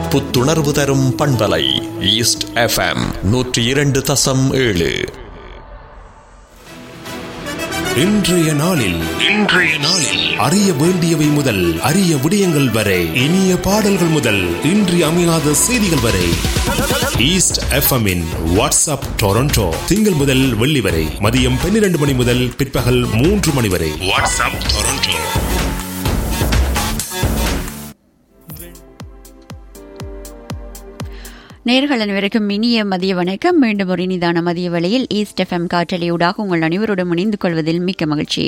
புத்துணர்வு தரும் பண்பலை ஈஸ்ட் எஃப்எம் நூற்றி இரண்டு தசம் ஏழு இன்றைய நாளில் இன்றைய நாளில் அறிய வேண்டியவை முதல் அரிய விடயங்கள் வரை இனிய பாடல்கள் முதல் இன்றி அமையாத செய்திகள் வரை ஈஸ்ட் எஃப்எம்மின் வாட்ஸ்அப் டொரண்டோ திங்கள் முதல் வெள்ளி வரை மதியம் பன்னிரண்டு மணி முதல் பிற்பகல் மூன்று மணி வரை வாட்ஸ்அப் டொரண்டோ நேர்கள் அனைவருக்கும் இனிய மதிய வணக்கம் மீண்டும் ஒரு இனிதான மதிய வேளையில் ஈஸ்ட் எஃப்எம் காற்றலையூடாக உங்கள் அனைவருடன் இணைந்து கொள்வதில் மிக்க மகிழ்ச்சி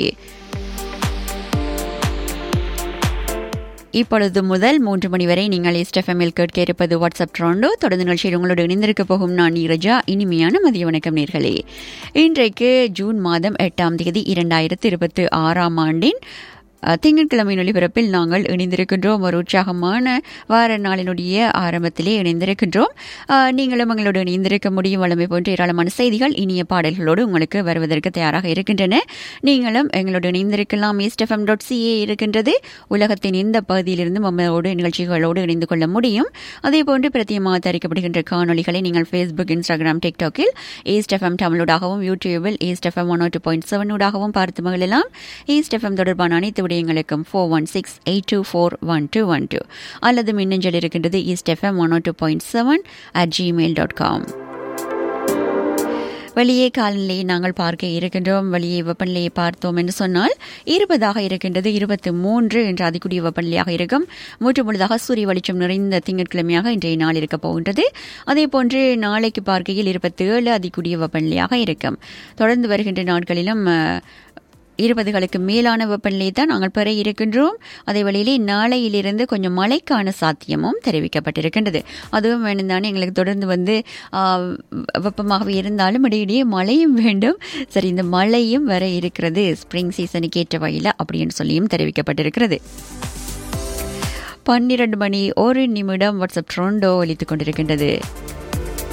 இப்பொழுது முதல் மூன்று மணி வரை நீங்கள் ஈஸ்ட் எஃப்எம்மில் கேட்க இருப்பது வாட்ஸ்அப் ட்ரோண்டோ தொடர்ந்து நிகழ்ச்சியில் உங்களோடு இணைந்திருக்க போகும் நான் நீரஜா இனிமையான மதிய வணக்கம் நேர்களே இன்றைக்கு ஜூன் மாதம் எட்டாம் தேதி இரண்டாயிரத்து இருபத்தி ஆறாம் ஆண்டின் திங்கட்கிழமையின் ஒளிபரப்பில் நாங்கள் இணைந்திருக்கின்றோம் ஒரு உற்சாகமான வார நாளினுடைய ஆரம்பத்திலே இணைந்திருக்கின்றோம் நீங்களும் எங்களோடு இணைந்திருக்க முடியும் வளமை போன்ற ஏராளமான செய்திகள் இனிய பாடல்களோடு உங்களுக்கு வருவதற்கு தயாராக இருக்கின்றன நீங்களும் எங்களோடு இணைந்திருக்கலாம் ஈஸ்ட்எஃப்எம் டாட் சிஏ இருக்கின்றது உலகத்தின் எந்த பகுதியிலிருந்தும் நம்மளோடு நிகழ்ச்சிகளோடு இணைந்து கொள்ள முடியும் அதே போன்று பிரத்தியமாக தயாரிக்கப்படுகின்ற காணொலிகளை நீங்கள் ஃபேஸ்புக் இன்ஸ்டாகிராம் டிக்டாக்கில் ஈஸ்ட் எஃப்எம் தமிழோடாகவும் யூடியூபில் East FM one two point seven ஊடாகவும் பார்த்து மகளெல்லாம் ஈஸ்ட் எஃப்எம் தொடர்பான அனைத்து விடயங்களுக்கும் four one six eight two four one two one two அல்லது மின்னஞ்சல் இருக்கின்றது East FM one two point seven at Gmail dot com வெளியே காலநிலையை நாங்கள் பார்க்க இருக்கின்றோம் வெளியே வெப்பநிலையை பார்த்தோம் என்று சொன்னால் இருபதாக இருக்கின்றது இருபத்தி மூன்று என்ற அதிகூடிய வெப்பநிலையாக இருக்கும் மூன்று முழுதாக சூரிய வெளிச்சம் நிறைந்த திங்கட்கிழமையாக இன்றைய நாள் இருக்கப் போகின்றது அதே போன்று நாளைக்கு பார்க்கையில் இருபத்தி ஏழு அதிகூடிய வெப்பநிலையாக இருக்கும் தொடர்ந்து வருகின்ற நாட்களிலும் இருபதுகளுக்கு மேலான வெப்பநிலையை தான் நாங்கள் பெற இருக்கின்றோம் அதே வழியிலே நாளையிலிருந்து கொஞ்சம் மழைக்கான சாத்தியமும் தெரிவிக்கப்பட்டிருக்கின்றது அதுவும் வேணும் தானே எங்களுக்கு தொடர்ந்து வந்து வெப்பமாகவே இருந்தாலும் இடையிடையே மழையும் வேண்டும் சரி இந்த மழையும் வர இருக்கிறது ஸ்ப்ரிங் சீசனுக்கு ஏற்ற வகையில் அப்படின்னு சொல்லியும் தெரிவிக்கப்பட்டிருக்கிறது பன்னிரண்டு மணி ஒரு நிமிடம் வாட்ஸ்அப் ட்ரோண்டோ ஒலித்துக் கொண்டிருக்கின்றது